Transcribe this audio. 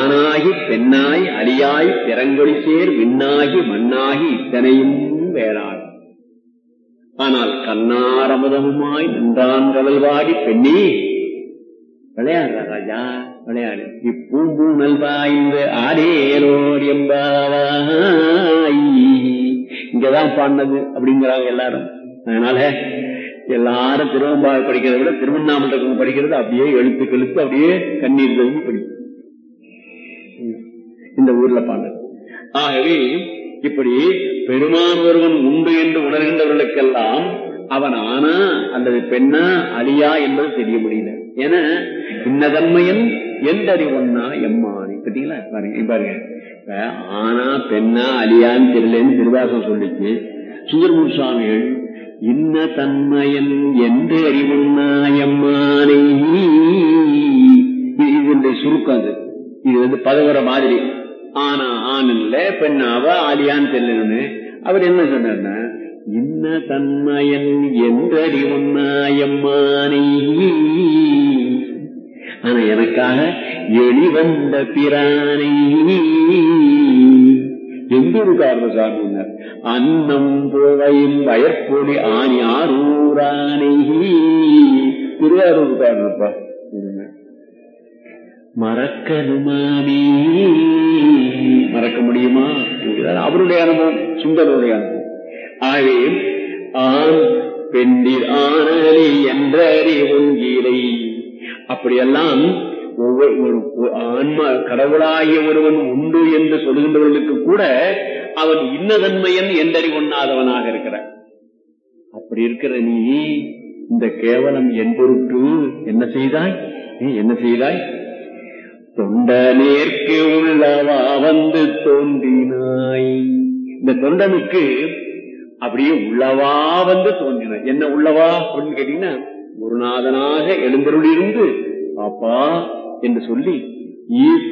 ஆணாகி பெண்ணாய் அடியாய் பிறங்கொழி சேர் விண்ணாகி மண்ணாகி இத்தனையும் வேறாள் ஆனால் கண்ணாரமுதமுமாய் நின்றான் கடல்வாடி பெண்ணி விளையாடுற ராஜா விளையாடு இப்பூம்பூனல் பாய்ந்து ஆடேலோர் எம்பாவாய் இங்கதான் பாடினது அப்படிங்கிறாங்க எல்லாரும் அதனால எல்லாரும் திருவம்பாவை படிக்கிறத விட திருவண்ணாமலை படிக்கிறது அப்படியே எழுத்து கெழுத்து அப்படியே கண்ணீர் தழுவி படிக்கும் இந்த ஊர்ல பாடுறது ஆகவே இப்படி பெருமான் ஒருவன் உண்டு என்று உணர்கின்றவர்களுக்கெல்லாம் அவன் ஆனா அல்லது பெண்ணா அழியா என்பது தெரிய முடியல ஏன்னா இன்னதன்மையன் எந்தறிவொன்னா எம்மானி பார்த்தீங்களா பாருங்க பாருங்க இப்ப ஆனா பெண்ணா அழியான்னு தெரியலன்னு திருவாசம் சொல்லிச்சு சுந்தரமூர் சுவாமிகள் இன்ன தன்மையன் என்று அறிவுன்னா எம்மானை இது சுருக்கம் அது இது வந்து பதவுற மாதிரி ஆனா ஆண் இல்ல பெண்ணாவ ஆலியான்னு தெரியலன்னு அவர் என்ன சொன்னார்னா இன்ன தன்மையன் என்றறிவுன்னாயம்மானை ஆனா எனக்காக எளிவந்த பிரானை எந்த ஒரு காரணம் சாமி அன்னம் புழையும் வயற்பொடி ஆணி ஆரூரானை திருவாரூர் காரணப்பா மறக்கணுமானே மறக்க முடியுமா அவருடைய அனுபவம் சுந்தருடைய அனுபவம் ஆகவே ஆண் பெண்டிர் ஆணலி என்றறி உங்கீரை அப்படியெல்லாம் ஒவ்வொரு ஆன்மா கடவுளாகிய ஒருவன் உண்டு என்று சொல்கின்றவர்களுக்கு கூட அவன் இன்னதன்மையன் என்றறி உண்ணாதவனாக இருக்கிறான் அப்படி இருக்கிற நீ இந்த கேவலம் என் பொருட்டு என்ன செய்தாய் என்ன செய்தாய் தொண்ட நேர்க்கு உள்ளவா வந்து தோன்றினாய் இந்த தொண்டனுக்கு அப்படியே உள்ளவா வந்து தோன்றினாய் என்ன உள்ளவா அப்படின்னு கேட்டீங்கன்னா குருநாதனாக எழுந்தருளிருந்து பாப்பா என்று சொல்லி